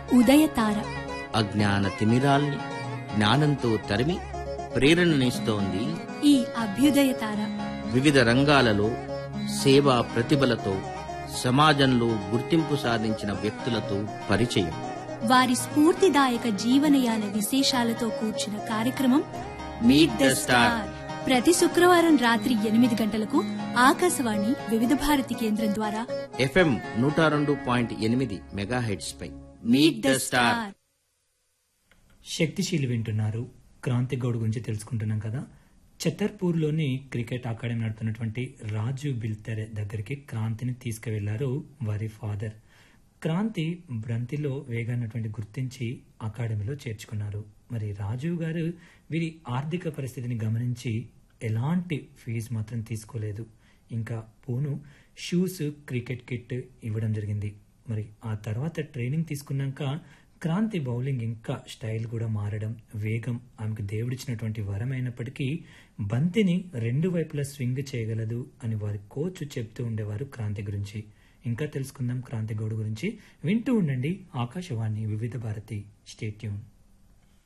ఉదయతార అజ్ఞాన తిమిరాల్ని జ్ఞానంతో తరిమి ప్రేరణనిస్తోంది ఈ అభ్యుదయ తార వివిధ రంగాలలో సేవా ప్రతిభలతో సమాజంలో గుర్తింపు సాధించిన వ్యక్తులతో పరిచయం వారి స్ఫూర్తిదాయక జీవనయాన విశేషాలతో కూర్చిన కార్యక్రమం మీట్ ద స్టార్ ప్రతి శుక్రవారం రాత్రి ఎనిమిది గంటలకు ఆకాశవాణి వివిధ భారతి కేంద్రం ద్వారా ఎఫ్ఎం నూట రెండు పాయింట్ ఎనిమిది మెగాహెడ్స్ పై మీట్ ద స్టార్ శక్తిశీలి వింటున్నారు క్రాంతి గౌడ్ గురించి తెలుసుకుంటున్నాం కదా ఛతర్పూర్లోని క్రికెట్ అకాడమీ నడుపుతున్నటువంటి రాజు బిల్తెరె దగ్గరికి క్రాంతిని తీసుకువెళ్లారు వారి ఫాదర్ క్రాంతి బ్రంతిలో వేగాన్నటువంటి గుర్తించి అకాడమీలో చేర్చుకున్నారు మరి రాజు గారు వీరి ఆర్థిక పరిస్థితిని గమనించి ఎలాంటి ఫీజు మాత్రం తీసుకోలేదు ఇంకా పోను షూస్ క్రికెట్ కిట్ ఇవ్వడం జరిగింది మరి ఆ తర్వాత ట్రైనింగ్ తీసుకున్నాక క్రాంతి బౌలింగ్ ఇంకా స్టైల్ కూడా మారడం వేగం ఆమెకు దేవుడిచ్చినటువంటి వరం అయినప్పటికీ బంతిని రెండు వైపులా స్వింగ్ చేయగలదు అని వారి కోచ్ చెప్తూ ఉండేవారు క్రాంతి గురించి ఇంకా తెలుసుకుందాం క్రాంతి గౌడ్ గురించి వింటూ ఉండండి ఆకాశవాణి వివిధ భారతి స్టేట్యూన్